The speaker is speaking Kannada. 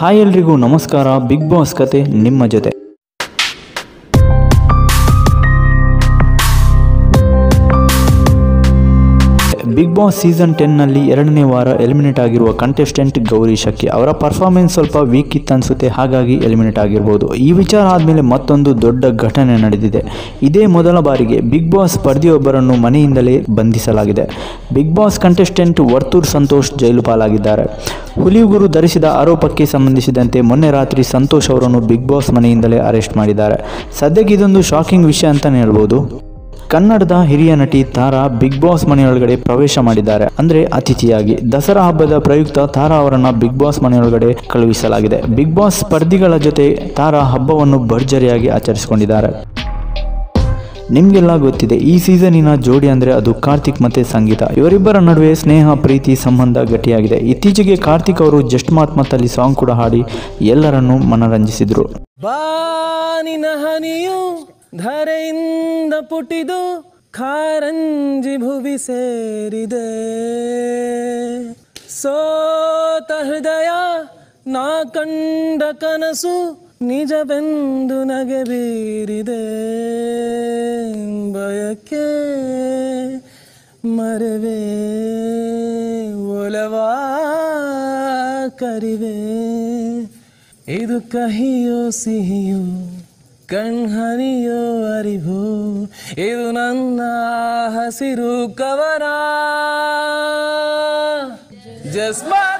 ಹಾಯ್ ಎಲ್ರಿಗೂ ನಮಸ್ಕಾರ ಬಿಗ್ ಬಾಸ್ ಕತೆ ನಿಮ್ಮ ಜೊತೆ ಬಿಗ್ ಬಾಸ್ ಸೀಸನ್ ಟೆನ್ನಲ್ಲಿ ಎರಡನೇ ವಾರ ಎಲಿಮಿನೇಟ್ ಆಗಿರುವ ಕಂಟೆಸ್ಟೆಂಟ್ ಗೌರಿ ಶಕ್ಕಿ ಅವರ ಪರ್ಫಾರ್ಮೆನ್ಸ್ ಸ್ವಲ್ಪ ವೀಕ್ ಇತ್ತು ಅನ್ಸುತ್ತೆ ಹಾಗಾಗಿ ಎಲಿಮಿನೇಟ್ ಆಗಿರ್ಬೋದು ಈ ವಿಚಾರ ಆದಮೇಲೆ ಮತ್ತೊಂದು ದೊಡ್ಡ ಘಟನೆ ನಡೆದಿದೆ ಇದೇ ಮೊದಲ ಬಾರಿಗೆ ಬಿಗ್ ಬಾಸ್ ಸ್ಪರ್ಧಿಯೊಬ್ಬರನ್ನು ಮನೆಯಿಂದಲೇ ಬಂಧಿಸಲಾಗಿದೆ Bigg Boss contestant Varthur Santhosh ಜೈಲು ಪಾಲಾಗಿದ್ದಾರೆ ಹುಲಿಯುಗುರು ಧರಿಸಿದ ಆರೋಪಕ್ಕೆ ಸಂಬಂಧಿಸಿದಂತೆ ಮೊನ್ನೆ ರಾತ್ರಿ ಸಂತೋಷ್ ಅವರನ್ನು ಬಿಗ್ ಬಾಸ್ ಮನೆಯಿಂದಲೇ ಅರೆಸ್ಟ್ ಮಾಡಿದ್ದಾರೆ ಸದ್ಯಕ್ಕೆ ಇದೊಂದು ಶಾಕಿಂಗ್ ವಿಷಯ ಅಂತಲೇ ಹೇಳ್ಬೋದು ಕನ್ನಡದ ಹಿರಿಯ ನಟಿ ತಾರಾ ಬಿಗ್ ಬಾಸ್ ಮನೆಯೊಳಗಡೆ ಪ್ರವೇಶ ಮಾಡಿದ್ದಾರೆ ಅಂದ್ರೆ ಅತಿಥಿಯಾಗಿ ದಸರಾ ಹಬ್ಬದ ಪ್ರಯುಕ್ತ ತಾರಾ ಅವರನ್ನ ಬಿಗ್ ಬಾಸ್ ಮನೆಯೊಳಗಡೆ ಕಳುಹಿಸಲಾಗಿದೆ ಬಿಗ್ ಬಾಸ್ ಸ್ಪರ್ಧಿಗಳ ಜೊತೆ ತಾರಾ ಹಬ್ಬವನ್ನು ಭರ್ಜರಿಯಾಗಿ ಆಚರಿಸಿಕೊಂಡಿದ್ದಾರೆ ನಿಮಗೆಲ್ಲ ಗೊತ್ತಿದೆ ಈ ಸೀಸನಿನ ಜೋಡಿ ಅಂದರೆ ಅದು ಕಾರ್ತಿಕ್ ಮತ್ತು ಸಂಗೀತ ಇವರಿಬ್ಬರ ನಡುವೆ ಸ್ನೇಹ ಪ್ರೀತಿ ಸಂಬಂಧ ಗಟ್ಟಿಯಾಗಿದೆ ಇತ್ತೀಚೆಗೆ ಕಾರ್ತಿಕ್ ಅವರು ಜಸ್ಟ್ ಮಾತ್ ಮತ್ತಲ್ಲಿ ಸಾಂಗ್ ಕೂಡ ಹಾಡಿ ಎಲ್ಲರನ್ನೂ ಮನರಂಜಿಸಿದರು ಬಾನಿನ ಹನಿಯು ಧರೆಯಿಂದ ಪುಟಿದು ಖಾರಂಜಿ ಭುವಿ ಸೇರಿದೆ ಸೋತ ಹೃದಯ ನಾ ಕಂಡ ಕನಸು ನಿಜವೆಂದು ನಗೆ ಬೀರಿದೆ ಬಯಕೆ ಮರವೇ ಒಲವಾ ಕರಿವೆ ಇದು ಕಹಿಯೋ ಸಿಹಿಯೋ ಕಣ್ಹನಿಯೋ ಅರಿವು ಇದು ನನ್ನ ಹಸಿರು ಕವನ ಜಸ್ಮಾ